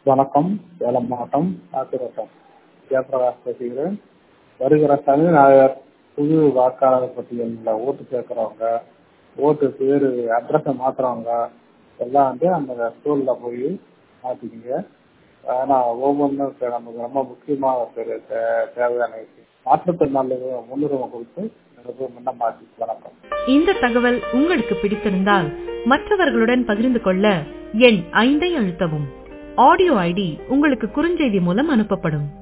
வணக்கம் சேலம் மாவட்டம் ஆத்திரோட்டம் ஜெயபிரகாஷ் பேசுகிறேன் வருகிற சனி ஞாயிறு புது வாக்காளர் பட்டியலில் ஓட்டு சேர்க்குறவங்க ஓட்டு பேர் அட்ரஸை மாற்றுறவங்க எல்லாம் வந்து அந்த ஸ்கூலில் போய் மாற்றிக்கிங்க ஆனால் ஒவ்வொன்றும் இப்போ நமக்கு ரொம்ப முக்கியமாக ஒரு தே- தேவையான விஷயம் மாற்றுத்திறனாளிகள் முன்னுரிமை கொடுத்து எனக்கு முன்ன மாற்றி வணக்கம் இந்த தகவல் உங்களுக்கு பிடித்திருந்தால் மற்றவர்களுடன் பகிர்ந்து கொள்ள எண் ஐந்தை அழுத்தவும் ஆடியோ ஐடி உங்களுக்கு குறுஞ்செய்தி மூலம் அனுப்பப்படும்